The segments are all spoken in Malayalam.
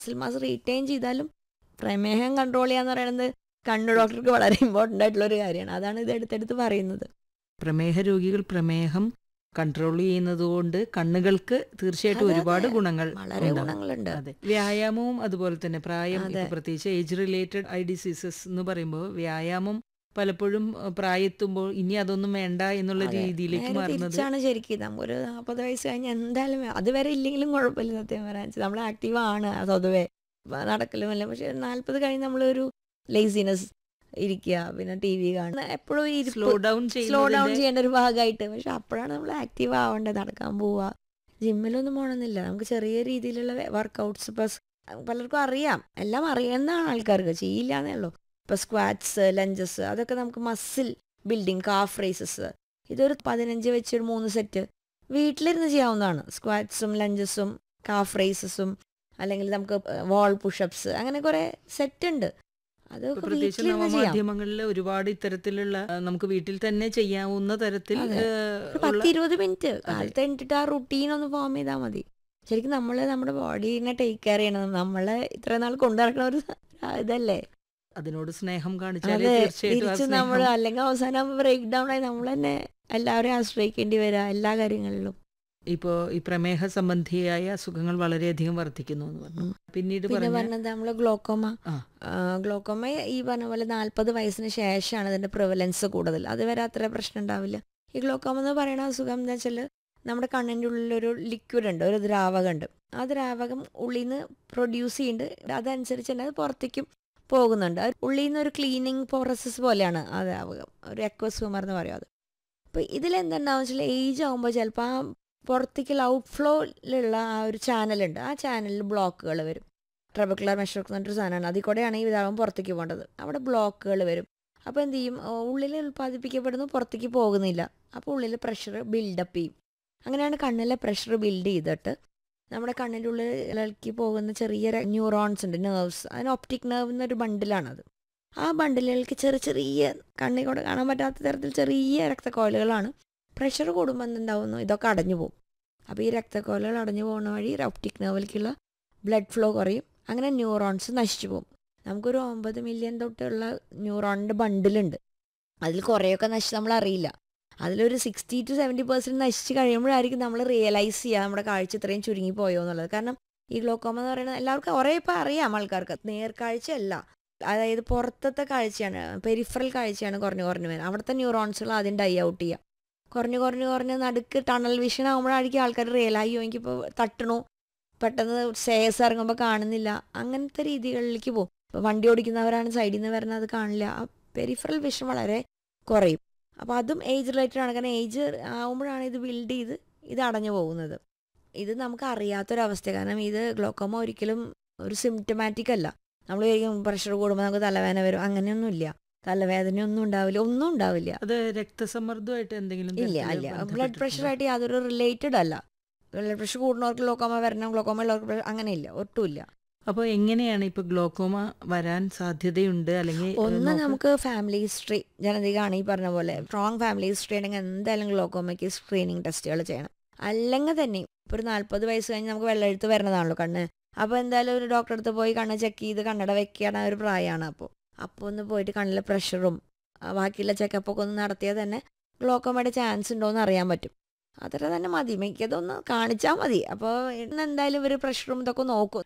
മസിൽ മാസ് റീറ്റെയിൻ ചെയ്താലും പ്രമേഹം കൺട്രോൾ ചെയ്യാന്ന് പറയുന്നത് കണ്ണു ഡോക്ടർക്ക് വളരെ ഇമ്പോർട്ടൻ്റ് ആയിട്ടുള്ള ഒരു കാര്യമാണ് അതാണ് ഇത് എടുത്തെടുത്ത് പറയുന്നത് പ്രമേഹ രോഗികൾ പ്രമേഹം കൺട്രോൾ ചെയ്യുന്നത് കൊണ്ട് കണ്ണുകൾക്ക് തീർച്ചയായിട്ടും അതെ, ഒരുപാട് അതെ. ഗുണങ്ങൾ വളരെ ഉണ്ടാവും. ഗുണങ്ങളുണ്ട് അതെ വ്യായാമവും അതുപോലെ തന്നെ പ്രായം അതെ. ഇപ്പൊ പ്രത്യേകിച്ച് ഏജ് റിലേറ്റഡ് ഐ ഡിസീസസ് എന്ന് പറയുമ്പോൾ വ്യായാമം പലപ്പോഴും അഹ്, പ്രായത്തുമ്പോൾ ഇനി അതൊന്നും വേണ്ട എന്നുള്ള അതെ. രീതിയിലേക്ക് നേരെ മാറുന്നത് തിരിച്ചാണ് ശരിക്കും നമുക്കൊരു നാൽപ്പത് വയസ്സ് കഴിഞ്ഞ് എന്തായാലും വേ- അതുവരെ ഇല്ലെങ്കിലും കുഴപ്പമില്ല സത്യം പറയാൻ നമ്മൾ ആക്റ്റീവ് ആണ് സ്വതവേ ഇപ്പൊ നടക്കലുമല്ല പക്ഷെ നാൽപ്പത് കഴിഞ്ഞ് നമ്മളൊരു ലേസിനെസ് ഇരിക്കുക പിന്നെ ടി വി കാണുക എപ്പോഴും സ്ലോ ഡൗൺ സ്ലോ ഡൗൺ ചെയ്യുന്നതിന്റെ ചെയ്യേണ്ട ഒരു ഭാഗമായിട്ട് പക്ഷെ അപ്പോഴാണ് നമ്മൾ ആക്റ്റീവ് ആവേണ്ടത് നടക്കാൻ പോവുക ജിമ്മിലൊന്നും പോകണമെന്നില്ല നമുക്ക് ചെറിയ രീതിയിലുള്ള വർക്കൗട്ട്സ് ഇപ്പം പലർക്കും അറിയാം എല്ലാം അറിയുന്നതാണ് ആൾക്കാർക്ക് ചെയ്യില്ല എന്നേ ഉള്ളൂ ഇപ്പം സ്ക്വാറ്റ്സ് ലഞ്ചസ് അതൊക്കെ നമുക്ക് മസിൽ ബിൽഡിങ് കാഫ് റേസസ് ഇതൊരു പതിനഞ്ച് വെച്ച് ഒരു മൂന്ന് സെറ്റ് വീട്ടിലിരുന്ന് ചെയ്യാവുന്നതാണ് സ്ക്വാറ്റ്സും ലഞ്ചസും കാഫ് റേസസും അല്ലെങ്കിൽ നമുക്ക് വാൾ പുഷപ്സ് അങ്ങനെ കുറേ സെറ്റ് ഉണ്ട് ഇപ്പൊ അതൊക്കെ പ്രത്യേകിച്ച് വീട്ടിലിരുന്ന് ചെയ്യാം നവമാധ്യമങ്ങളിൽ ഒരുപാട് ഇത്തരത്തിലുള്ള അഹ്, നമുക്ക് വീട്ടിൽ തന്നെ ചെയ്യാവുന്ന തരത്തിൽ അതെ. അഹ്, ഒരു ഉള്ള പത്ത് ഇരുപത് മിനിറ്റ് കാലത്ത് എണിച്ചിട്ട് ആ റുട്ടീൻ ഒന്ന് ഫോം ചെയ്താൽ മതി ശരിക്കും നമ്മൾ നമ്മുടെ ബോഡീനെ ടേക്ക് കെയർ ചെയ്യണം നമ്മളെ ഇത്ര നാൾ കൊണ്ടു നടക്കുന്ന ഒരു ഇതല്ലേ അതിനോട് സ്നേഹം കാണിച്ചാൽ അതെ തീർച്ചയായിട്ടും ആ തിരിച്ച് നമ്മൾ സ്നേഹം അല്ലെങ്കിൽ അവസാനം ബ്രേക്ക് ഡൗൺ ആയി നമ്മൾ തന്നെ എല്ലാവരെയും ആശ്രയിക്കേണ്ടി വരിക എല്ലാ കാര്യങ്ങളിലും ഇപ്പോ ഈ പ്രമേഹ സംബന്ധിയായ അസുഖങ്ങൾ വളരെയധികം വർദ്ധിക്കുന്നു എന്ന് പറഞ്ഞു ഉം. പിന്നീട് പിന്നെ പറഞ്ഞ പറഞ്ഞത് നമ്മൾ ഗ്ലോക്കോമ ആ. ഗ്ലോക്കോമ ഈ പറഞ്ഞ പോലെ നാൽപ്പത് വയസ്സിന് ശേഷമാണ് അതിന്റെ പ്രിവലൻസ് കൂടുതൽ അതുവരെ അത്ര പ്രശ്നം ഉണ്ടാവില്ല ഈ ഗ്ലോക്കോമ എന്ന് പറയുന്ന അസുഖം എന്താ വെച്ചാൽ നമ്മുടെ കണ്ണിൻ്റെ ഉള്ളിലൊരു ലിക്വിഡ് ഉണ്ട് ഒരു ദ്രാവകം ഉണ്ട് ആ ദ്രാവകം ഉള്ളിൽ നിന്ന് പ്രൊഡ്യൂസ് ചെയ്യുന്നുണ്ട് അതനുസരിച്ച് തന്നെ അത് പുറത്തേക്കും പോകുന്നുണ്ട് അത് ഉള്ളിൽ നിന്ന് ഒരു ക്ലീനിങ് പ്രോസസ്സ് പോലെയാണ് ആ ദ്രാവകം ഒരു എക്വസ്യൂമർ എന്ന് പറയും അത് അപ്പോൾ ഇതിലെന്തുണ്ടാവും വെച്ചാൽ ഏജ് ആകുമ്പോൾ ചിലപ്പോൾ ആ പുറത്തേക്കുള്ള ഔട്ട്ഫ്ലോയിലുള്ള ആ ഒരു ചാനലുണ്ട് ആ ചാനലിൽ ബ്ലോക്കുകൾ വരും ട്രബക്കുലർ മെഷർ എന്ന് പറഞ്ഞൊരു സാധനമാണ് അതിൽ കൂടെയാണ് ഈ വിതാപം പുറത്തേക്ക് പോകേണ്ടത് അവിടെ ബ്ലോക്കുകൾ വരും അപ്പോൾ എന്ത് ചെയ്യും ഓ, ഉള്ളിൽ ഉൽപ്പാദിപ്പിക്കപ്പെടുന്നു പുറത്തേക്ക് പോകുന്നില്ല അപ്പോൾ ഉള്ളിൽ പ്രഷർ ബിൽഡപ്പ് ചെയ്യും അങ്ങനെയാണ് കണ്ണിലെ പ്രഷർ ബിൽഡ് ചെയ്തിട്ട് നമ്മുടെ കണ്ണിൻ്റെ ഉള്ളിലേക്ക് പോകുന്ന ചെറിയ ന്യൂറോൺസ് ഉണ്ട് നെർവ്സ് അതിന് ഒപ്റ്റിക് നെർവ് എന്നൊരു ബണ്ടിലാണത് ആ ബണ്ടിലുകൾക്ക് ചെറിയ ചെറിയ കണ്ണിൽ കൂടെ കാണാൻ പറ്റാത്ത തരത്തിൽ ചെറിയ രക്തക്കോലുകളാണ് പ്രഷർ കൂടുമ്പോൾ എന്തുണ്ടാവുന്നു ഇതൊക്കെ അടഞ്ഞു പോകും അപ്പോൾ ഈ രക്തക്കോലുകൾ അടഞ്ഞു പോകുന്ന വഴി ഒപ്റ്റിക് നെർവിലേക്കുള്ള ബ്ലഡ് ഫ്ലോ കുറയും അങ്ങനെ ന്യൂറോൺസ് നശിച്ചു പോകും നമുക്കൊരു ഒമ്പത് മില്യൺ തൊട്ടുള്ള ന്യൂറോണിൻ്റെ ബണ്ടിലുണ്ട് അതിൽ കുറേയൊക്കെ നശിച്ച് നമ്മൾ അറിയില്ല അതിലൊരു സിക്സ്റ്റി ടു സെവൻറ്റി പെർസെൻറ്റ് നശിച്ച് കഴിയുമ്പോഴായിരിക്കും നമ്മൾ റിയലൈസ് ചെയ്യുക നമ്മുടെ കാഴ്ച ഇത്രയും ചുരുങ്ങി പോയോ എന്നുള്ളത് കാരണം ഈ ഗ്ലോക്കോമ എന്ന് പറയുന്നത് എല്ലാവർക്കും കുറേ ഇപ്പോൾ അറിയാം ആൾക്കാർക്ക് നേർക്കാഴ്ചയല്ല അതായത് പുറത്തത്തെ കാഴ്ചയാണ് പെരിഫറൽ കാഴ്ചയാണ് കുറഞ്ഞു കുറഞ്ഞു വരുന്നത് അവിടുത്തെ ന്യൂറോൺസുകൾ ആദ്യം ഡൈ ഔട്ട് ചെയ്യുക കുറഞ്ഞു കുറഞ്ഞു കുറഞ്ഞ് നടുക്ക് ടണൽ വിഷൻ ആകുമ്പോഴായിരിക്കും ആൾക്കാർ റിയലായി എനിക്കിപ്പോൾ തട്ടണു പെട്ടെന്ന് സേസ് ഇറങ്ങുമ്പോൾ കാണുന്നില്ല അങ്ങനത്തെ രീതികളിലേക്ക് പോകും ഇപ്പോൾ വണ്ടി ഓടിക്കുന്നവരാണ് സൈഡിൽ നിന്ന് വരുന്നത് അത് കാണില്ല ആ പെരിഫറൽ വിഷൻ വളരെ കുറയും അപ്പോൾ അതും ഏജ് റിലേറ്റഡ് ആണ് കാരണം ഏജ് ആകുമ്പോഴാണ് ഇത് ബിൽഡ് ചെയ്ത് ഇത് അടഞ്ഞു പോകുന്നത് ഇത് നമുക്ക് അറിയാത്തൊരവസ്ഥ കാരണം ഇത് ഗ്ലോക്കോമ ഒരിക്കലും ഒരു സിംറ്റമാറ്റിക് അല്ല നമ്മൾ വിചാരിക്കും പ്രഷർ കൂടുമ്പോൾ നമുക്ക് തലവേദന വരും അങ്ങനെയൊന്നുമില്ല തലവേദനയൊന്നും ഉണ്ടാവില്ല ഒന്നും ഉണ്ടാവില്ല അത് രക്തസമ്മർദ്ദമായിട്ട് എന്തെങ്കിലും ഇല്ല തരത്തില് ഇല്ല ബ്ലഡ് ബന്ധപ്പെട്ടിട്ടുണ്ടോ? പ്രഷറായിട്ട് യാതൊരു റിലേറ്റഡ് അല്ല ബ്ലഡ് പ്രഷർ കൂടുന്നവർക്ക് ഗ്ലോക്കോമ വരണം ഗ്ലോക്കോമ ഉള്ളവർക്ക് pressure- അങ്ങനെയില്ല ഒട്ടുമില്ല അപ്പോൾ എങ്ങനെയാണ് ഇപ്പൊ ഗ്ലോക്കോമ വരാൻ സാധ്യതയുണ്ട് അല്ലെങ്കിൽ ഏഹ്, ഒന്ന് നോക്ക്- നമുക്ക് ഫാമിലി ഹിസ്റ്ററി ജനതികാണ് ഈ പറഞ്ഞ പോലെ സ്ട്രോങ് ഫാമിലി ഹിസ്റ്ററി ഉണ്ടെങ്കിൽ എന്തായാലും ഗ്ലോക്കോമയ്ക്ക് സ്ക്രീനിങ് ടെസ്റ്റുകൾ ചെയ്യണം അല്ലെങ്കിൽ തന്നെ ഇപ്പോൾ ഒരു നാൽപ്പത് വയസ്സ് കഴിഞ്ഞ് നമുക്ക് വെള്ളമെഴുത്ത് വരുന്നതാണല്ലോ കണ്ണ് അപ്പോൾ എന്തായാലും ഒരു ഡോക്ടറെ അടുത്ത് പോയി കണ്ണ് ചെക്ക് ചെയ്ത് കണ്ണട വെക്കുകയാണ് ഒരു പ്രായമാണ് അപ്പോൾ അപ്പോൾ ഒന്ന് പോയിട്ട് കണ്ണിലെ പ്രഷറും ബാക്കിയുള്ള ചെക്കപ്പൊക്കെ ഒന്ന് നടത്തിയാൽ തന്നെ ഗ്ലോക്കോമയുടെ ചാൻസ് ഉണ്ടോ എന്ന് അറിയാൻ പറ്റും അത്ര തന്നെ മതി മിക്കതൊന്ന് കാണിച്ചാൽ മതി അപ്പോൾ ഇന്ന് എന്തായാലും ഇവർ പ്രഷറും ഇതൊക്കെ നോക്കും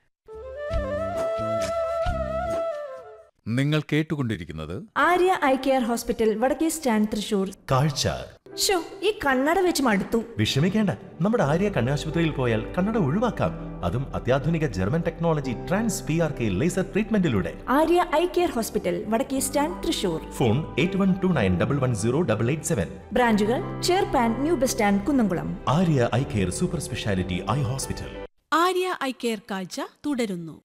നിങ്ങൾ കേട്ടുകൊണ്ടിരിക്കുന്നത് ആര്യ ഐ കെയർ ഹോസ്പിറ്റൽ വടക്കേ സ്റ്റാൻഡ് തൃശൂർ കാഴ്ച ഷോ ഈ കണ്ണട വെച്ച് മടുത്തു വിഷമിക്കേണ്ട നമ്മുടെ ആര്യ കണ്ണാശുപത്രിയിൽ പോയാൽ കണ്ണട ഒഴിവാക്കാം അതും അത്യാധുനിക German technology trans P R K laser ട്രീറ്റ്മെന്റിലൂടെ ആര്യ ഐ കെയർ ഹോസ്പിറ്റൽ വടക്കേ stand Thrissur phone eight one two nine double one zero double eight seven ബ്രാഞ്ചുകൾ ചേർപ്പാൻ new bus stand Kunnamkulam Arya eye care super speciality eye hospital Arya eye care കാഴ്ച തുടരുന്നു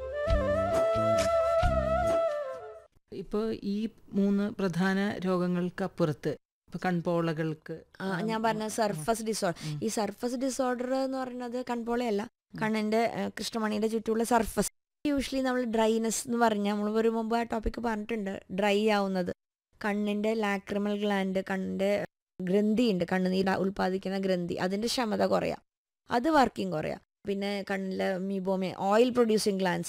ഇപ്പോൾ ഈ മൂന്ന് പ്രധാന രോഗങ്ങൾക്ക് അപ്പുറത്ത് ഇപ്പൊ കൺപോളകൾക്ക് ആ, ഞാൻ പറഞ്ഞ സർഫസ് ഡിസോർഡർ ഉം. ഈ സർഫസ് ഡിസോർഡർ എന്ന് പറയുന്നത് കൺപോളയല്ല കണ്ണിന്റെ ഏഹ്, കൃഷ്ണമണിയുടെ ചുറ്റുമുള്ള സർഫസ് യൂഷ്വലി നമ്മൾ ഡ്രൈനെസ് എന്ന് പറഞ്ഞാൽ നമ്മൾ ഒരു മുമ്പ് ആ ടോപ്പിക്ക് പറഞ്ഞിട്ടുണ്ട് ഡ്രൈ ആവുന്നത് കണ്ണിന്റെ ലാക്രിമൽ ഗ്ലാൻഡ് കണ്ണിന്റെ ഗ്രന്ഥി ഉണ്ട് കണ്ണുനീർ ഉൽപ്പാദിക്കുന്ന ഗ്രന്ഥി അതിന്റെ ക്ഷമത കുറയാം അത് വർക്കിംഗ് കുറയാം പിന്നെ കണ്ണിലെ മീബോമെ ഓയിൽ പ്രൊഡ്യൂസിങ് ഗ്ലാൻസ്